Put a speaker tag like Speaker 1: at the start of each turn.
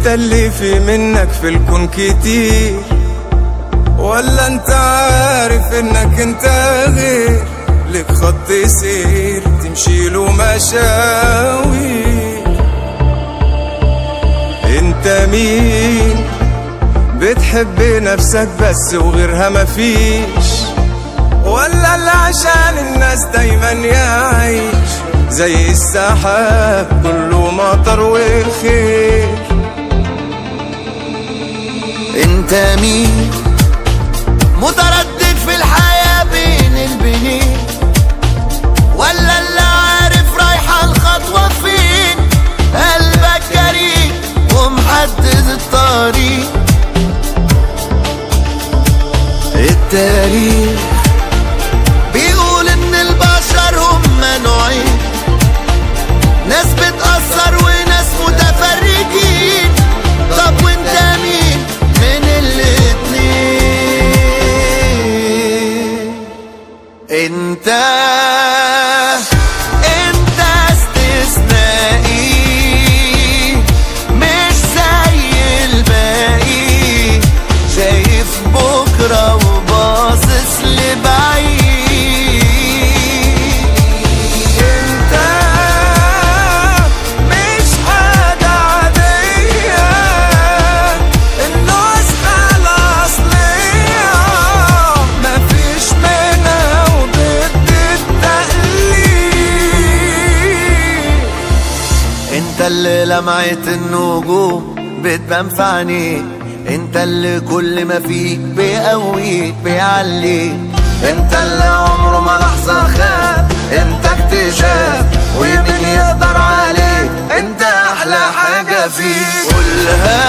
Speaker 1: انت اللي في منك في الكون كتير ولا انت عارف انك انت غير لك خط سير تمشي له مشاوير انت مين بتحب نفسك بس وغيرها مفيش ولا اللي عشان الناس دايما يعيش زي السحاب كله مطر وخير
Speaker 2: انت مين متردد في الحياة بين البنين ولا اللي عارف رايحة الخطوة فين قلبك جريء ومحدد الطريق التاريخ بيقول ان البشر هم نوعين ناس بتأثر وناس متفرجين طب وانت مين من الاتنين انت انت استثنائي مش زي الباقي شايف بكرة وباصص لبعيد
Speaker 1: انت مش حاجة عادية النسخة الأصلية مفيش منها وضد التقليد
Speaker 2: انت اللي لمعت النجوم بتبان في عينيك انت اللي كل ما فيك بيقويك بيعليك انت اللي عمره ما لحظة خاب انت اكتشاف ومين يقدر عليك انت احلى حاجة فيك قولها